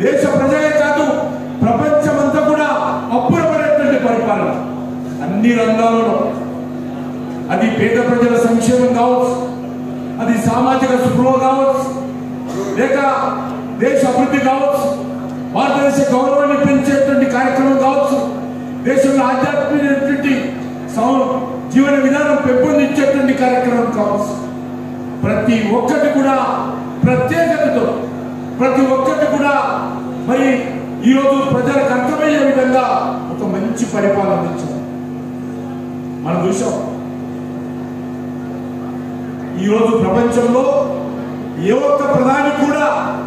దేశ ప్రజలే కాదు ప్రపంచమంతా కూడా అప్పురపడేటువంటి పరిపాలన అన్ని రంగాలలో అది పేద ప్రజల సంక్షేమం కావచ్చు అది సామాజిక స్పృహ కావచ్చు లేక దేశ అభివృద్ధి కావచ్చు భారతదేశ గౌరవాన్ని పెంచేటువంటి కార్యక్రమం కావచ్చు దేశంలో ఆధ్యాత్మికమైనటువంటి సౌ- జీవన విధానం పెంపొందించేటువంటి కార్యక్రమం కావచ్చు ప్రతి ఒక్కటి కూడా ప్రత్యేకతతో ప్రతి ఒక్కటి కూడా మరి ఈరోజు ప్రజలకు అర్థమయ్యే విధంగా ఒక మంచి పరిపాలన అందించారు మనం చూసాం ఈరోజు ప్రపంచంలో ఏ ఒక్క ప్రధాని కూడా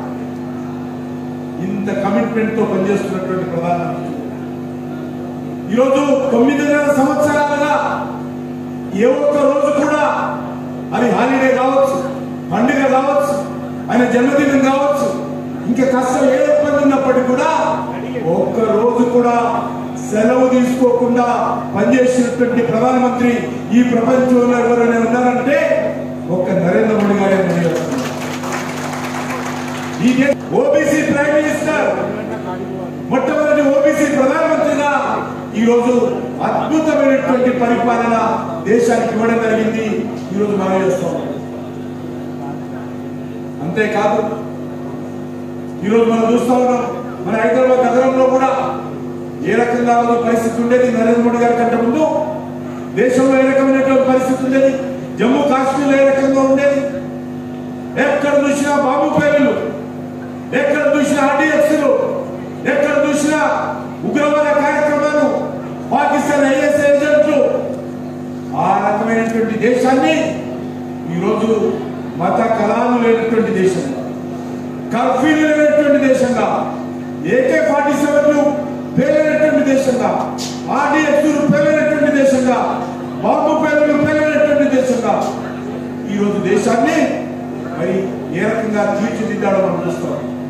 ఇంత కమిట్మెంట్ తో పనిచేస్తున్నటువంటి ప్రధానమంత్రి ఈరోజు తొమ్మిదిన్నర సంవత్సరాలుగా ఏ ఒక్క రోజు కూడా అది హాలిడే కావచ్చు పండుగ కావచ్చు ఆయన జన్మదినం కావచ్చు ఇంకా కష్టం ఏ ఇబ్బంది ఉన్నప్పటికీ కూడా ఒక్క రోజు కూడా సెలవు తీసుకోకుండా పనిచేసినటువంటి ప్రధానమంత్రి ఈ ప్రపంచంలో ఎవరైనా ఉన్నారంటే ఒక్క నరేంద్ర మోడీ గారే పనిచేస్తున్నారు ఈ ఓబీసీ ప్రైమ్ మినిస్టర్ మొట్టమొదటి ఓబీసీ ప్రధానమంత్రిగా ఈ రోజు అద్భుతమైనటువంటి పరిపాలన దేశానికి ఇవ్వడం జరిగింది ఈ రోజు మనం చేస్తాం అంతేకాదు ఈ రోజు మనం చూస్తా ఉన్నాం మన హైదరాబాద్ నగరంలో కూడా ఏ రకంగా ఉన్న పరిస్థితి ఉండేది నరేంద్ర మోడీ గారి కంటే ముందు దేశంలో ఏ రకమైనటువంటి పరిస్థితి ఉండేది జమ్మూ కాశ్మీర్ ఏ రకంగా ఉండేది ఎక్కడ చూసినా బాంబు పేర్లు ఎక్కడ చూసినా ఆర్డీఎక్స్లు ఎక్కడ చూసినా ఉగ్రవాద కార్యక్రమాలు పాకిస్తాన్ ఐఎస్ ఏజెంట్లు ఆ రకమైనటువంటి దేశాన్ని ఈరోజు మత కళాలు లేనటువంటి దేశంగా కర్ఫ్యూలు లేనటువంటి దేశంగా ఏకే ఫార్టీ సెవెన్లు పేలినటువంటి దేశంగా ఆర్డీఎక్స్లు పేలినటువంటి దేశంగా బాంబు పేర్లు పేలినటువంటి దేశంగా ఈరోజు దేశాన్ని మరి ఏ రకంగా తీర్చిదిద్దాడో మనం చూస్తాం